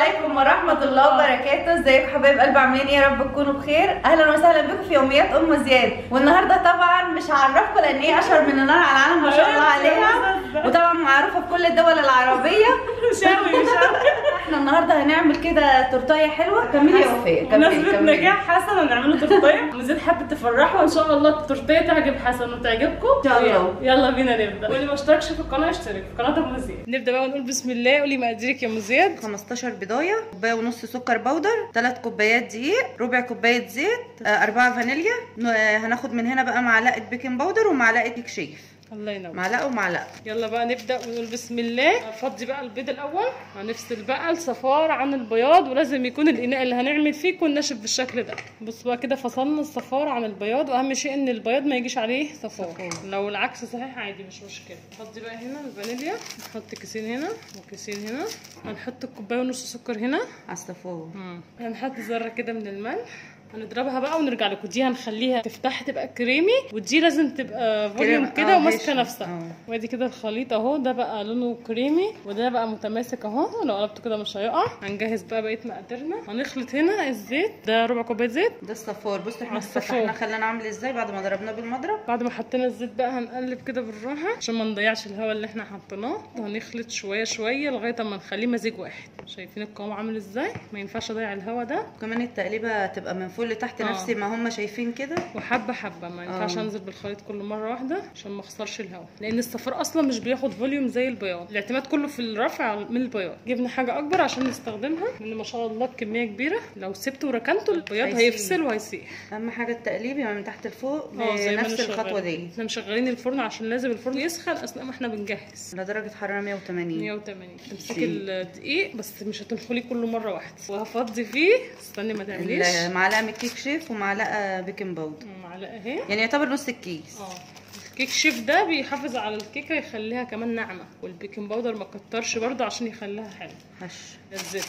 عليكم ورحمة الله وبركاته ازيكم حبايب قلب عاملين ايه يا رب تكونوا بخير اهلا وسهلا بكم في يوميات ام زياد والنهارده طبعا مش هعرفكم لان هي اشهر من النار على العالم ما شاء الله عليها وطبعا معروفة في كل الدول العربية شاوي شاوي احنا النهارده هنعمل كده تورتايه حلوه كملي يا وفاء كملي بمناسبة كملي نجاح حسن هنعمله تورتيه وزيد حابة تفرحوا وان شاء الله التورتيه تعجب حسن وتعجبكم إن شاء الله. يلا بينا نبدا واللي ما اشتركش في القناه يشترك في قناه ام زياد نبدا بقى ونقول بسم الله قولي مقاديرك يا ام زياد 15 بضايه كوبايه ونص سكر بودر 3 كوبايات دقيق ربع كوبايه زيت 4 فانيليا ن- آه، هناخد من هنا بقى معلقه بيكنج باودر ومعلقه كيك شيف الله ينور معلقه ومعلقه يلا بقى نبدا ونقول بسم الله هنفضي بقى البيض الاول هنفصل بقى الصفار عن البياض ولازم يكون الاناء اللي هنعمل فيه يكون ناشف بالشكل ده بص بقى كده فصلنا الصفار عن البياض واهم شيء ان البياض ما يجيش عليه صفار صفار. لو العكس صحيح عادي مش مشكله نفضي بقى هنا الفانيليا نحط كيسين هنا وكيسين هنا هنحط الكوبايه ونص سكر هنا على الصفار هنحط ذره كده من الملح هنضربها بقى ونرجع لكم دي هنخليها تفتح تبقى كريمي ودي لازم تبقى فوليوم كريم- كده آه، وماسكه هش. نفسها آه. وادي كده الخليط اهو ده بقى لونه كريمي وده بقى متماسك اهو لو قلبته كده مش هيقع هنجهز بقى بقيه مقاديرنا هنخلط هنا الزيت ده ربع كوبايه زيت ده الصفار بصوا احنا على الصفار. فتحنا خلانا عامل ازاي بعد ما ضربناه بالمضرب بعد ما حطينا الزيت بقى هنقلب كده بالراحه عشان ما نضيعش الهواء اللي احنا حطيناه وهنخلط شويه شويه لغايه اما نخليه مزيج واحد شايفين القوام عامل ازاي ما ينفعش اضيع الهواء ده كمان التقليبه تبقى من فوق لتحت آه. نفس ما هم شايفين كده وحبه حبه ما ينفعش آه. انزل بالخليط كله مره واحده عشان ما اخسرش الهواء لان الصفار اصلا مش بياخد فوليوم زي البياض الاعتماد كله في الرفع من البياض جبنا حاجه اكبر عشان نستخدمها لان ما شاء الله بكميه كبيره لو سبته وركنته البياض هيسيح. هيفصل وهيسيح اهم حاجه التقليب يبقى من تحت لفوق اه زي ما بنفس أنا الخطوه شغالة. دي احنا مشغلين الفرن عشان لازم الفرن يسخن اثناء ما احنا بنجهز على درجه حراره 180 180 تمسكي سي. الدقيق بس مش هتنخلي كله مره واحده وهفضي فيه استني ما تعمليش معلقه من كيك شيف ومعلقه بيكنج باودر معلقه اهي يعني يعتبر نص الكيس اه الكيك شيف ده بيحافظ على الكيكه يخليها كمان ناعمه والبيكنج باودر ما كترش برضه عشان يخليها حلوه هش نزلي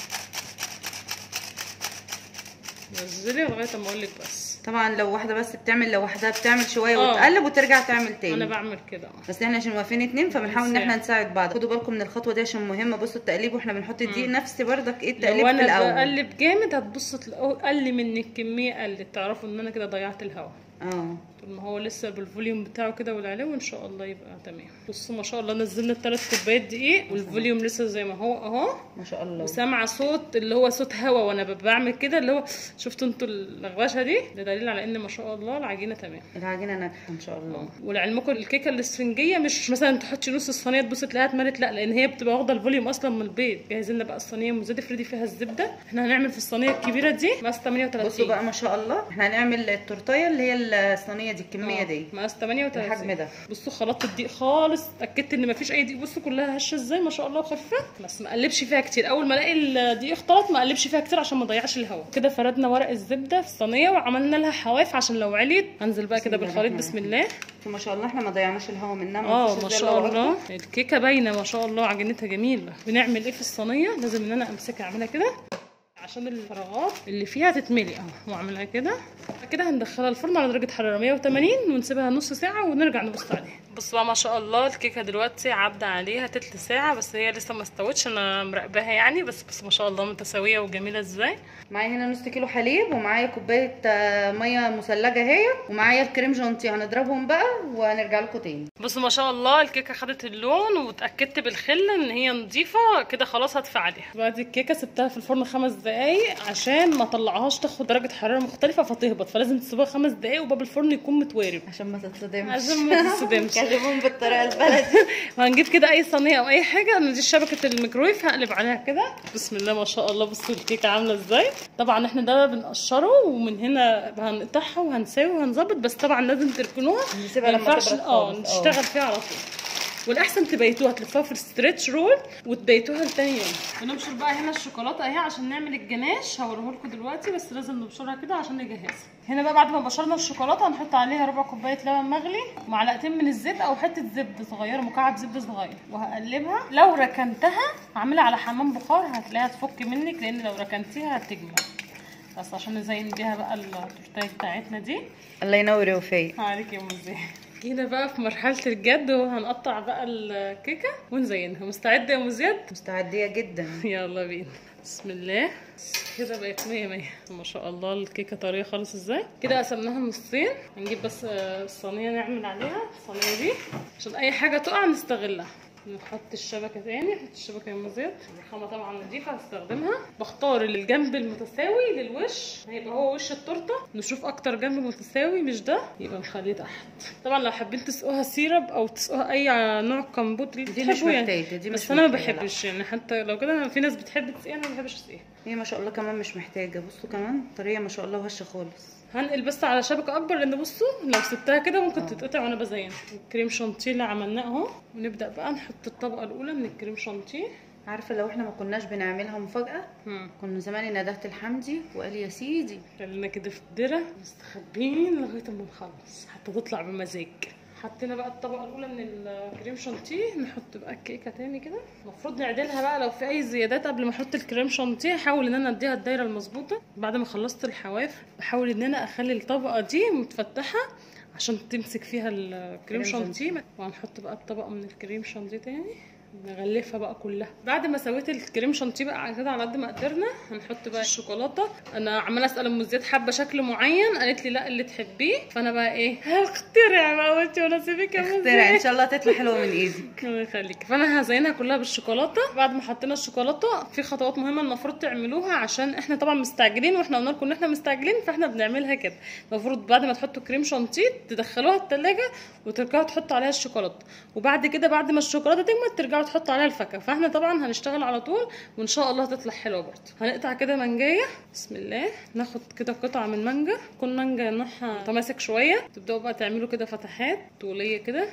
نزلي لغايه اما اقول لك بس طبعا لو واحده بس بتعمل لو واحده بتعمل شويه آه. وتقلب وترجع تعمل انا تاني بعمل كده اه بس احنا عشان واقفين اتنين فبنحاول ان احنا بنساعد. نساعد بعض خدوا بالكم من الخطوه دي عشان مهمه بصوا التقليب واحنا بنحط الدقيق نفس بردك ايه التقليب لو في انا الاول بقلب جامد هتبصوا تلاقوا قل من الكميه قلت تعرفوا ان انا كده ضيعت الهواء اه طول ما هو لسه بالفوليوم بتاعه كده والعلو ان شاء الله يبقى تمام بصوا ما شاء الله نزلنا الثلاث كوبايات دقيق والفوليوم لسه زي ما هو اهو ما شاء الله وسامعه صوت اللي هو صوت هوا وانا بعمل كده اللي هو شفتوا انتوا اللغوشه دي ده دليل على ان ما شاء الله العجينه تمام العجينه ناجحه ان شاء الله ولعلمكم الكيكه الاسفنجيه مش مثلا تحطي نص الصينيه تبص تلاقيها اتملت لا لان هي بتبقى واخده الفوليوم اصلا من البيض جاهزين لنا بقى الصينيه مزيد افردي فيها الزبده احنا هنعمل في الصينيه الكبيره دي مقاس 38 بصوا بقى ما شاء الله احنا هنعمل التورتيه اللي هي الصينيه دي الكميه آه، دي مقاس 38 الحجم ده. بصوا خلطت الدقيق خالص اتاكدت ان مفيش اي دقيق بصوا كلها هشه ازاي ما شاء الله وخفيفه بس ما اقلبش فيها كتير اول ما الاقي الدقيق اختلط ما اقلبش فيها كتير عشان ما اضيعش الهواء كده فردنا ورق الزبده في الصينيه وعملنا لها حواف عشان لو عليت هنزل بقى كده الله بالخليط الرحمن بسم الله ما شاء الله احنا ما ضيعناش الهواء منها اه فيش ما زي شاء اللي الله وراكم. الكيكه باينه ما شاء الله عجينتها جميله بنعمل ايه في الصينيه لازم ان انا امسكها اعملها كده عشان الفراغات اللي فيها تتملي اهو واعملها كده كده هندخلها الفرن على درجه حراره 180 ونسيبها نص ساعه ونرجع نبص عليها بص بقى ما شاء الله الكيكه دلوقتي عدى عليها تلت ساعه بس هي لسه ما استوتش انا مراقباها يعني بس بس ما شاء الله متساويه وجميله ازاي معايا هنا نص كيلو حليب ومعايا كوبايه آه، ميه مثلجه اهي ومعايا الكريم جانتي هنضربهم بقى وهنرجع لكم تاني بصوا ما شاء الله الكيكه خدت اللون واتاكدت بالخله ان هي نظيفه كده خلاص هدفع عليها بعد الكيكه سبتها في الفرن خمس دقايق عشان ما طلعهاش تاخد درجه حراره مختلفه فتهبط فلازم تسيبوها خمس دقايق وباب الفرن يكون متوارب عشان ما تتصدمش عشان ما تتصدمش كلمهم بالطريقه البلدي وهنجيب كده اي صينيه او اي حاجه انا دي شبكه الميكرويف هقلب عليها كده بسم الله ما شاء الله بصوا الكيكه عامله ازاي طبعا احنا ده بنقشره ومن هنا هنقطعها وهنساوي وهنظبط بس طبعا لازم تركنوها نسيبها ما لما ينفعش تبرد اه خالص، آه. نشتغل فيها على طول والاحسن تبيتوها تلفوها في الستريتش رول وتبيتوها لتاني يوم ونبشر بقى هنا الشوكولاته اهي عشان نعمل الجناش هوريه لكم دلوقتي بس لازم نبشرها كده عشان نجهزها هنا بقى بعد ما بشرنا الشوكولاته هنحط عليها ربع كوبايه لبن مغلي ومعلقتين من الزيت او حته زبده صغيره مكعب زبده صغير وهقلبها لو ركنتها هعملها على حمام بخار هتلاقيها تفك منك لان لو ركنتيها هتجمد بس عشان نزين بيها بقى التورتيه بتاعتنا دي الله ينور يا وفاء عليك يا ام زين جينا بقى في مرحله الجد وهنقطع بقى الكيكه ونزينها مستعده يا ام زياد مستعديه جدا يلا بينا بسم الله كده بقت مية مية ما شاء الله الكيكة طرية خالص ازاي كده قسمناها نصين هنجيب بس آه، الصينية نعمل عليها الصينية دي عشان أي حاجة تقع نستغلها نحط الشبكة تاني نحط الشبكة يا مزيد الرخامة طبعا نضيفة هستخدمها بختار الجنب المتساوي للوش هيبقى هو وش التورتة نشوف أكتر جنب متساوي مش ده يبقى نخليه تحت طبعا لو حابين تسقوها سيرب أو تسقوها أي نوع كمبوت اللي دي مش تحبوه يعني. محتاجة، دي مش بس أنا ما محتاجة، لا. بحبش يعني حتى لو كده في ناس بتحب تسقيها أنا ما بحبش أسقيها هي ما شاء الله كمان مش محتاجه بصوا كمان طريه ما شاء الله وهشه خالص هنقل بس على شبكة أكبر لأن بصوا لو سبتها كده ممكن تتقطع وأنا بزين الكريم شانتيه اللي عملناه أهو ونبدأ بقى نحط الطبقة الأولى من الكريم شانتيه عارفه لو احنا ما كناش بنعملها مفاجاه هم. كنا زمان ندهت الحمدي وقال يا سيدي خلينا كده في الدرة مستخبين لغاية ما نخلص حتى تطلع بمزاج حطينا بقى الطبقة الأولى من الكريم شانتيه نحط بقى الكيكة تاني كده المفروض نعدلها بقى لو في أي زيادات قبل ما أحط الكريم شانتيه أحاول إن أنا أديها الدايرة المظبوطة بعد ما خلصت الحواف بحاول إن أنا أخلي الطبقة دي متفتحة عشان تمسك فيها الكريم كريم شانتيه وهنحط بقى الطبقة من الكريم شانتيه تاني نغلفها بقى كلها بعد ما سويت الكريم شانتيه بقى على كده على قد ما قدرنا هنحط بقى الشوكولاته انا عماله اسال ام زياد حابه شكل معين قالت لي لا اللي تحبيه فانا بقى ايه هخترع بقى وانت ونصيبك يا أم اخترع ان زياد. شاء الله تطلع حلوه من ايدك الله يخليك فانا هزينها كلها بالشوكولاته بعد ما حطينا الشوكولاته في خطوات مهمه المفروض تعملوها عشان احنا طبعا مستعجلين واحنا قلنا لكم ان احنا مستعجلين فاحنا بنعملها كده المفروض بعد ما تحطوا كريم شانتيه تدخلوها التلاجة وترجعوا تحطوا عليها الشوكولاته وبعد كده بعد ما الشوكولاته تجمد ترجعوا تحطوا عليها الفاكهه فاحنا طبعا هنشتغل على طول وان شاء الله تطلع حلوه برضه هنقطع كده منجايه بسم الله ناخد كده قطعه من مانجا تكون مانجا نوعها متماسك شويه تبداوا بقى تعملوا كده فتحات طوليه كده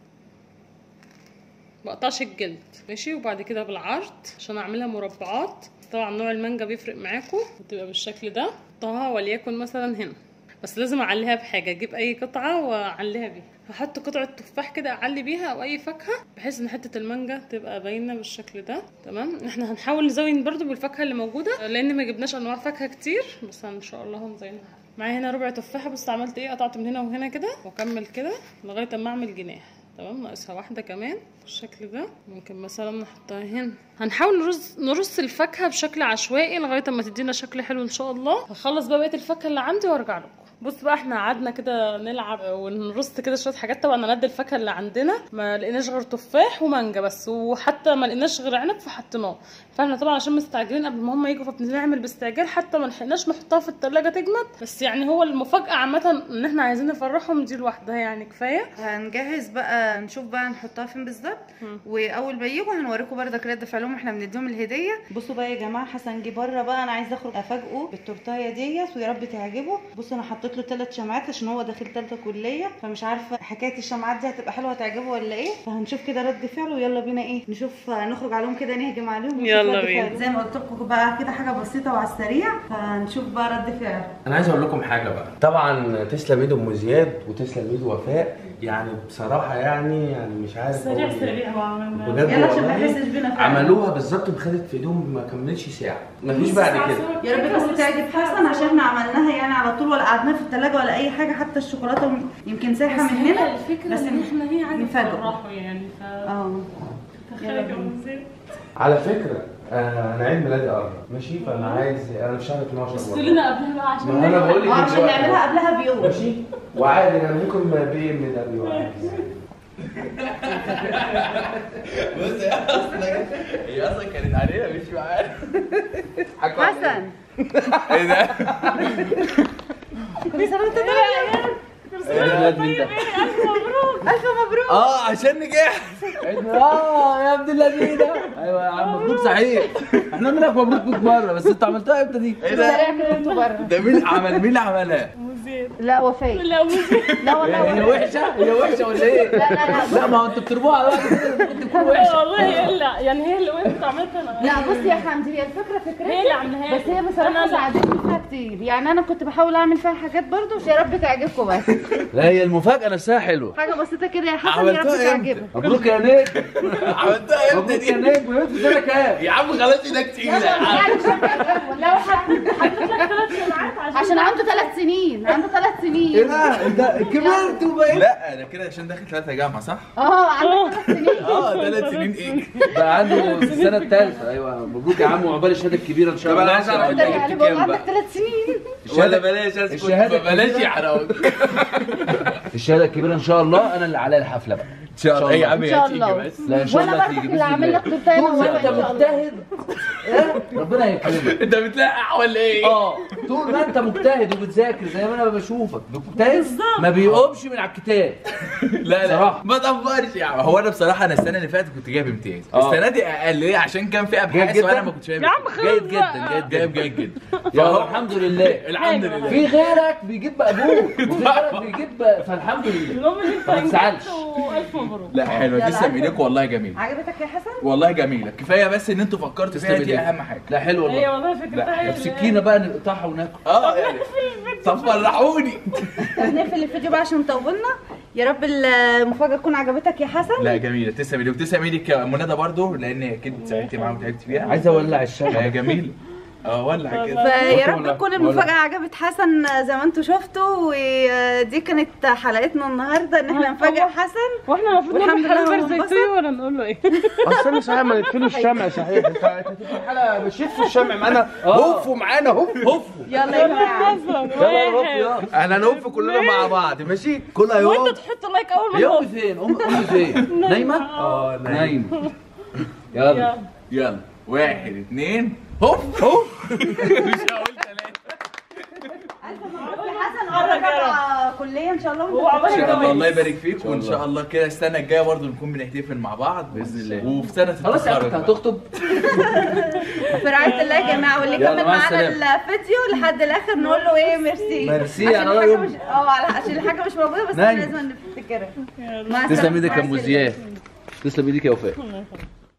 بقطعش الجلد ماشي وبعد كده بالعرض عشان اعملها مربعات طبعا نوع المانجا بيفرق معاكم بتبقى بالشكل ده احطها وليكن مثلا هنا بس لازم اعليها بحاجه اجيب اي قطعه واعليها بيها هحط قطعه تفاح كده اعلي بيها او اي فاكهه بحيث ان حته المانجا تبقى باينه بالشكل ده تمام احنا هنحاول نزين برضو بالفاكهه اللي موجوده لان ما جبناش انواع فاكهه كتير بس ان شاء الله هنزينها معايا هنا ربع تفاحه بص عملت ايه قطعت من هنا وهنا كده واكمل كده لغايه اما اعمل جناح تمام ناقصها واحده كمان بالشكل ده ممكن مثلا نحطها هنا هنحاول نرص نرص الفاكهه بشكل عشوائي لغايه اما تدينا شكل حلو ان شاء الله هخلص بقى بقيه الفاكهه اللي عندي وارجع لكم بص بقى احنا قعدنا كده نلعب ونرص كده شويه حاجات طبعا انا قد الفاكهه اللي عندنا ما لقيناش غير تفاح ومانجا بس وحتى ما لقيناش غير عنب فحطيناه فاحنا طبعا عشان مستعجلين قبل ما هم يجوا فبنعمل باستعجال حتى ما لحقناش نحطها في التلاجة تجمد بس يعني هو المفاجاه عامه ان احنا عايزين نفرحهم دي لوحدها يعني كفايه هنجهز بقى نشوف بقى نحطها فين بالظبط واول ما يجوا هنوريكم بردك رد فعلهم احنا بنديهم الهديه بصوا بقى يا جماعه حسن جه بره بقى انا عايزه اخرج افاجئه بالتورتايه ديت ويا رب تعجبه بصوا انا حطيت له ثلاث شمعات عشان هو داخل ثالثه كليه فمش عارفه حكايه الشمعات دي هتبقى حلوه تعجبه ولا ايه فهنشوف كده رد فعله ويلا بينا ايه نشوف نخرج عليهم كده نهجم عليهم ونشوف يلا رد بينا. فعله. زي ما قلت لكم بقى كده حاجه بسيطه وعلى السريع فهنشوف بقى رد فعل انا عايز اقول لكم حاجه بقى طبعا تسلم ايد ام زياد وتسلم ايد وفاء يعني بصراحه يعني يعني مش عارف سريع أقول إيه. سريع وعملنا بجد يلا عشان ما والله يحسش بينا فعلا. عملوها بالظبط بخدت في ايدهم ما كملتش ساعه مفيش بعد كده يا رب بس تعجب حسن عشان احنا عملناها يعني على طول ولا قعدناها في التلاجة ولا اي حاجه حتى الشوكولاته يمكن سايحه بس هي مننا الفكره بس ان احنا هي عايزه نفاجئه. نفرحه يعني ف اه يلا بينا. على فكره آه انا عيد ميلادي قرب ماشي فانا عايز انا في شهر 12 بس برضه. لنا قبلها بقى عشان ما انا بقول لك اه عشان دلوقتي. نعملها قبلها بيوم ماشي وعادي انا ممكن بي ام دبليو عادي بص هي اصلا هي اصلا كانت علينا مش معانا حسن ايه ده؟ كل سنه وانت طيب الف الف مبروك اه عشان نجحت اه يا ابن الذين ايوه يا عم مبروك صحيح احنا قلنا لك مبروك 100 مره بس انت عملتها امتى دي؟ ايه ده؟ سريع كده انتوا بره ده مين عمل مين اللي عملها؟ لا وفاء لا مش لا والله هي وفاء. وحشه؟ هي وحشه ولا ايه؟ لا لا لا لا ما هو انتوا بترموها على بعض كده ممكن تكون وحشه والله هي لا يعني هي اللي وقفت عملتها انا لا بصي يا حمدي هي الفكره هي فكرتي اللي عملها بس هي بصراحه ساعدتني فيها كتير يعني انا كنت بحاول اعمل فيها حاجات برضو عشان يا رب تعجبكم بس لا هي المفاجاه نفسها حلوه حاجه بسيطه كده يا حسن يا رب عملتوها امتى؟ تعجبك مبروك يا نجم عملتها مبروك امتى يا دي؟ نجم وانت في سنه كام؟ يا عم خلاص ايدك تقيله يا عم لو حطيت حطيت لك ثلاث شمعات عشان عشان عنده ثلاث سنين عنده ثلاث ايه سنين ده؟ انت كبرت وبقيت لا انا كده عشان داخل ثالثه جامعه صح؟ اه عنده ثلاث سنين اه ثلاث سنين ايه؟ بقى عنده في السنه الثالثه ايوه مبروك يا عم وعقبال الشهاده الكبيره ان شاء طب الله أنا عايز أعرف ده أنت يعني جبت بقول كام عندك بقى؟ ثلاث سنين ولا بلاش اسكت الشهادة بلاش الكبيرة. يحرقوك الشهاده الكبيره ان شاء الله انا اللي عليا الحفله بقى ان شاء الله ايه يا عم ان شاء هتيجي الله بس لا ان شاء وانا الله برضك تيجي اللي هعمل لك باذن تورتايه الله طول ما موافقه انت ان شاء الله مجتهد إيه؟ ربنا يكرمك انت بتلقح ولا ايه؟ اه طول ما انت مجتهد وبتذاكر زي ما انا بشوفك مجتهد ما بيقومش من على الكتاب لا لا بصراحة. ما تنفرش يا عم هو انا بصراحه انا السنه اللي فاتت كنت جايب امتياز آه. السنه دي اقل ليه عشان كان في ابحاث جيد وانا جدا. ما كنتش جايب يا عم خلاص جيد جدا بقى. جيد جايب جدا جيد جدا يا هو الحمد لله الحمد لله في غيرك بيجيب مقبول وفي غيرك بيجيب فالحمد لله المهم ان انت ما تزعلش. نجحت والف مبروك لا حلوه يلا. تسلم ايديك والله جميل عجبتك يا حسن؟ والله جميله كفايه بس ان انتوا فكرتوا فيها تسلم دي ايديك. اهم حاجه لا حلو هي والله والله فكرتها لا، هي طب سكينه بقى نقطعها وناكل اه يعني طب فرحوني طب نقفل الفيديو بقى عشان طولنا يا رب المفاجاه تكون عجبتك يا حسن لا جميله تسلم ايديك وتسلم ايدك يا منى برضه لان اكيد ساعدتي معاها وتعبت فيها عايز اولع الشمع هي جميله اه ولع كده فيا رب ولا- تكون ولا- المفاجأة عجبت حسن زي ما انتم شفتوا ودي كانت حلقتنا النهاردة ان احنا نفاجئ حسن واحنا المفروض والحمد نعمل لله حاجه هو زي انبسط. توي ولا نقول له ايه؟ اصل صحيح ما نقفلوا الشمع صحيح انت هتبقى الحلقه بشف الشمع معانا آه. هوفوا معانا هوف هوف يلا يا جماعة يلا يا رب يلا احنا هنهوف كلنا مع بعض ماشي كل يوم وانت تحط لايك اول ما هي نقف. امي فين ام امي فين نايمه اه نايم. نايمه يلا يلا. يلا واحد اتنين هوب هوب مش هقول ثلاثة يا حسن قرب بقى كلية ان شاء الله وانت وعقبال ان شاء الله الجواز. الله يبارك فيك وان شاء الله كده السنة الجاية برضه نكون بنحتفل مع بعض بإذن الله. وفي سنة خلاص يا عم التخرج انت بقى. هتخطب في رعاية الله يا جماعة واللي يلا، كمل مع معانا السلامة. الفيديو لحد الاخر نقول له ايه ميرسي ميرسي، عشان على الله الحاجة يوم. مش اه على- عشان الحاجة مش موجودة بس نايم. لازم نفتكرها مع تسلم السلامة. ايدك مع يا ام السلامة. زياد تسلم ايدك يا وفاء